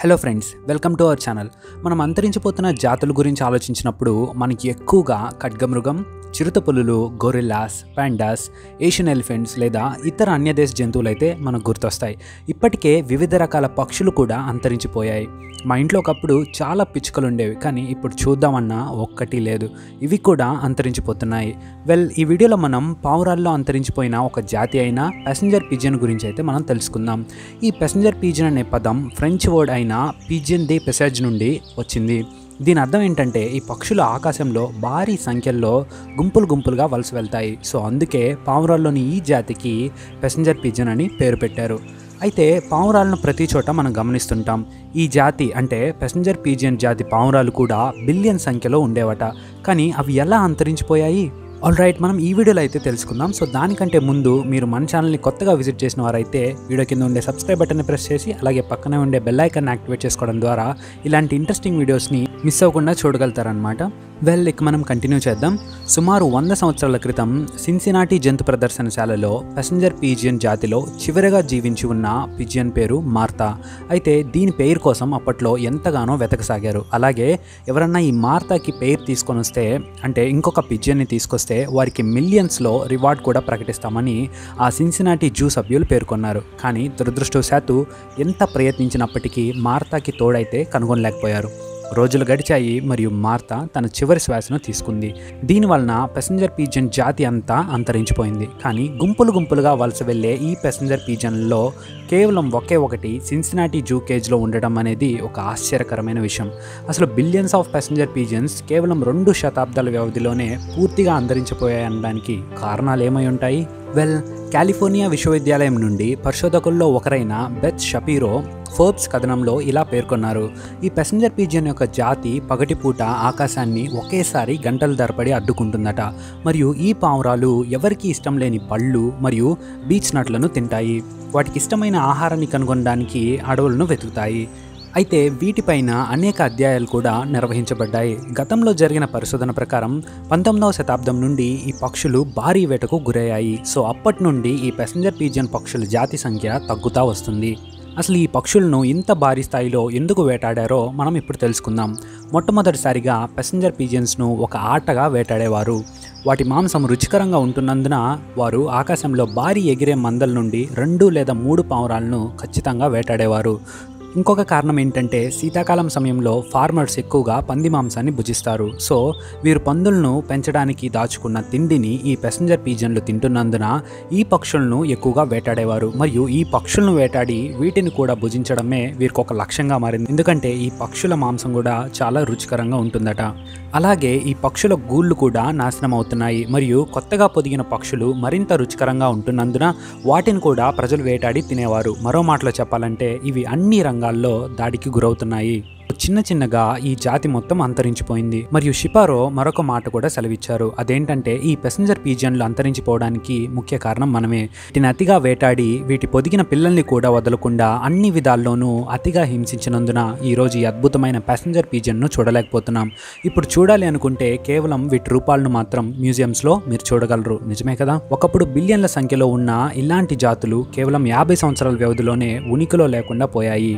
hello friends welcome to our channel మనం అంతరించిపోతున్న జాతుల గురించి ఆలోచించినప్పుడు మనకి ఎక్కువగా ఖడ్గమృగం చిరుతపులులు గొరిల్లాస్ పాండాస్ ఏషియన్ ఎలిఫెంట్స్ లేదా ఇతర అన్యదేశ జంతువులు అయితే మనకు గుర్తొస్తాయి ఇప్పటికే వివిధ రకాల పక్షులు కూడా అంతరించిపోయాయి మా ఇంట్లో ఒకప్పుడు చాలా పిచ్చుకలు ఉండేవి కానీ ఇప్పుడు చూద్దామన్నా ఒక్కటి లేదు ఇవి కూడా అంతరించిపోతున్నాయి వెల్ ఈ వీడియోలో మనం పావురాల్లో అంతరించిపోయిన ఒక జాతి అయిన ప్యాసింజర్ పిజియన్ గురించి అయితే మనం తెలుసుకుందాం ఈ ప్యాసింజర్ పిజియన్ అనే పదం ఫ్రెంచ్ వర్డ్ అయిన పిజియన్ దే పెసాజ్ నుండి వచ్చింది దీని అర్థం ఏంటంటే ఈ పక్షులు ఆకాశంలో భారీ సంఖ్యల్లో గుంపులు గుంపులుగా వలస వెళ్తాయి సో అందుకే పావురాల్లోని ఈ జాతికి ప్యాసింజర్ పిజన్ అని పేరు పెట్టారు అయితే పావురాలను ప్రతి చోట మనం గమనిస్తుంటాం ఈ జాతి అంటే ప్యాసింజర్ పీజియన్ జాతి పావురాలు కూడా బిలియన్ సంఖ్యలో ఉండేవట కానీ అవి ఎలా అంతరించిపోయాయి ఆల్ రైట్ మనం ఈ వీడియోలో అయితే తెలుసుకుందాం సో దానికంటే ముందు మీరు మన ఛానల్ని కొత్తగా విజిట్ చేసిన వారైతే వీడియో కింద ఉండే సబ్స్క్రైబ్ బటన్ని ప్రెస్ చేసి అలాగే పక్కనే ఉండే బెల్ ఐకాన్ యాక్టివేట్ చేసుకోవడం ద్వారా ఇలాంటి ఇంట్రెస్టింగ్ వీడియోస్ని మిస్ అవ్వకుండా చూడగలుగుతారనమాట వెల్ ఇక మనం కంటిన్యూ చేద్దాం సుమారు వంద సంవత్సరాల క్రితం సిన్సినాటి జంతు ప్రదర్శనశాలలో ప్యాసింజర్ పీజియన్ జాతిలో చివరిగా జీవించి ఉన్న పిజియన్ పేరు మార్తా అయితే దీని పేరు కోసం అప్పట్లో ఎంతగానో వెతకసాగారు అలాగే ఎవరన్నా ఈ మార్తాకి పేరు తీసుకొని వస్తే అంటే ఇంకొక పిజియన్ని తీసుకొస్తే వారికి మిలియన్స్లో రివార్డ్ కూడా ప్రకటిస్తామని ఆ సిన్సినాటి జూ సభ్యులు పేర్కొన్నారు కానీ దురదృష్టవశాత్తు ఎంత ప్రయత్నించినప్పటికీ మార్తాకి తోడైతే కనుగొనలేకపోయారు రోజులు గడిచాయి మరియు మార్తా తన చివరి శ్వాసను తీసుకుంది దీని వలన పెసెంజర్ పీజన్ జాతి అంతా అంతరించిపోయింది కానీ గుంపులు గుంపులుగా వలస వెళ్ళే ఈ పెసెంజర్ పీజన్లో కేవలం ఒకే ఒకటి సిన్సినాటి జూ కేజ్లో ఉండడం అనేది ఒక ఆశ్చర్యకరమైన విషయం అసలు బిలియన్స్ ఆఫ్ పెసెంజర్ పీజన్స్ కేవలం రెండు శతాబ్దాల వ్యవధిలోనే పూర్తిగా అంతరించిపోయాయి అనడానికి కారణాలు ఏమై ఉంటాయి వెల్ కాలిఫోర్నియా విశ్వవిద్యాలయం నుండి పరిశోధకుల్లో ఒకరైన బెత్ షపీరో ఫోర్బ్స్ కథనంలో ఇలా పేర్కొన్నారు ఈ పెసెంజర్ పీజియన్ యొక్క జాతి పగటిపూట ఆకాశాన్ని ఒకేసారి గంటల ధరపడి అడ్డుకుంటుందట మరియు ఈ పావురాలు ఎవరికీ ఇష్టం లేని పళ్ళు మరియు బీచ్ నట్లను తింటాయి వాటికి ఇష్టమైన ఆహారాన్ని కనుగొనడానికి అడవులను వెతుకుతాయి అయితే వీటిపైన అనేక అధ్యాయాలు కూడా నిర్వహించబడ్డాయి గతంలో జరిగిన పరిశోధన ప్రకారం పంతొమ్మిదవ శతాబ్దం నుండి ఈ పక్షులు భారీ వేటకు గురయ్యాయి సో అప్పటి నుండి ఈ పెసెంజర్ పీజియన్ పక్షుల జాతి సంఖ్య తగ్గుతా వస్తుంది అసలు ఈ పక్షులను ఇంత భారీ స్థాయిలో ఎందుకు వేటాడారో మనం ఇప్పుడు తెలుసుకుందాం మొట్టమొదటిసారిగా పెసెంజర్ పీజియన్స్ను ఒక ఆటగా వేటాడేవారు వాటి మాంసం రుచికరంగా ఉంటున్నందున వారు ఆకాశంలో భారీ ఎగిరే మందల నుండి రెండు లేదా మూడు పావురాలను ఖచ్చితంగా వేటాడేవారు ఇంకొక కారణం ఏంటంటే శీతాకాలం సమయంలో ఫార్మర్స్ ఎక్కువగా పంది మాంసాన్ని భుజిస్తారు సో వీరు పందులను పెంచడానికి దాచుకున్న తిండిని ఈ పెసెంజర్ పీజన్లు తింటున్నందున ఈ పక్షులను ఎక్కువగా వేటాడేవారు మరియు ఈ పక్షులను వేటాడి వీటిని కూడా భుజించడమే వీరికి ఒక లక్ష్యంగా మారింది ఎందుకంటే ఈ పక్షుల మాంసం కూడా చాలా రుచికరంగా ఉంటుందట అలాగే ఈ పక్షుల గూళ్ళు కూడా నాశనం అవుతున్నాయి మరియు కొత్తగా పొదిగిన పక్షులు మరింత రుచికరంగా ఉంటున్నందున వాటిని కూడా ప్రజలు వేటాడి తినేవారు మరో మాటలో చెప్పాలంటే ఇవి అన్ని రంగాల్లో దాడికి గురవుతున్నాయి చిన్న చిన్నగా ఈ జాతి మొత్తం అంతరించిపోయింది మరియు షిపారో మరొక మాట కూడా సెలవిచ్చారు అదేంటంటే ఈ పెసెంజర్ పీజియన్లు అంతరించిపోవడానికి ముఖ్య కారణం మనమే వీటిని అతిగా వేటాడి వీటి పొదిగిన పిల్లల్ని కూడా వదలకుండా అన్ని విధాల్లోనూ అతిగా హింసించినందున ఈరోజు ఈ అద్భుతమైన ప్యాసింజర్ పీజియన్ను చూడలేకపోతున్నాం ఇప్పుడు చూడాలి అనుకుంటే కేవలం వీటి రూపాలను మాత్రం మ్యూజియంస్లో మీరు చూడగలరు నిజమే కదా ఒకప్పుడు బిలియన్ల సంఖ్యలో ఉన్న ఇలాంటి జాతులు కేవలం యాభై సంవత్సరాల వ్యవధిలోనే ఉనికిలో లేకుండా పోయాయి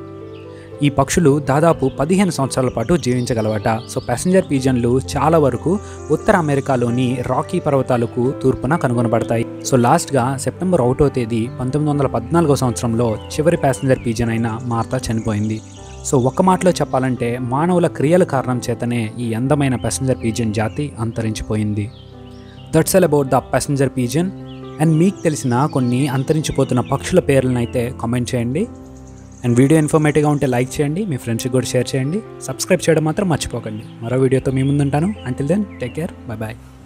ఈ పక్షులు దాదాపు పదిహేను సంవత్సరాల పాటు జీవించగలవట సో ప్యాసింజర్ పీజన్లు చాలా వరకు ఉత్తర అమెరికాలోని రాకీ పర్వతాలకు తూర్పున కనుగొనబడతాయి సో లాస్ట్గా సెప్టెంబర్ ఒకటో తేదీ పంతొమ్మిది వందల పద్నాలుగో సంవత్సరంలో చివరి ప్యాసింజర్ పీజన్ అయిన మార్తా చనిపోయింది సో ఒక మాటలో చెప్పాలంటే మానవుల క్రియల కారణం చేతనే ఈ అందమైన ప్యాసింజర్ పీజన్ జాతి అంతరించిపోయింది that's all about the passenger pigeon and మీకు తెలిసిన కొన్ని అంతరించిపోతున్న పక్షుల పేర్లను అయితే కామెంట్ చేయండి అండ్ వీడియో ఇన్ఫర్మేటివ్గా ఉంటే లైక్ చేయండి మీ ఫ్రెండ్స్కి కూడా షేర్ చేయండి సబ్స్క్రైబ్ చేయడం మాత్రం మర్చిపోకండి మరో వీడియోతో మీ ముందుంటాను until then take care bye bye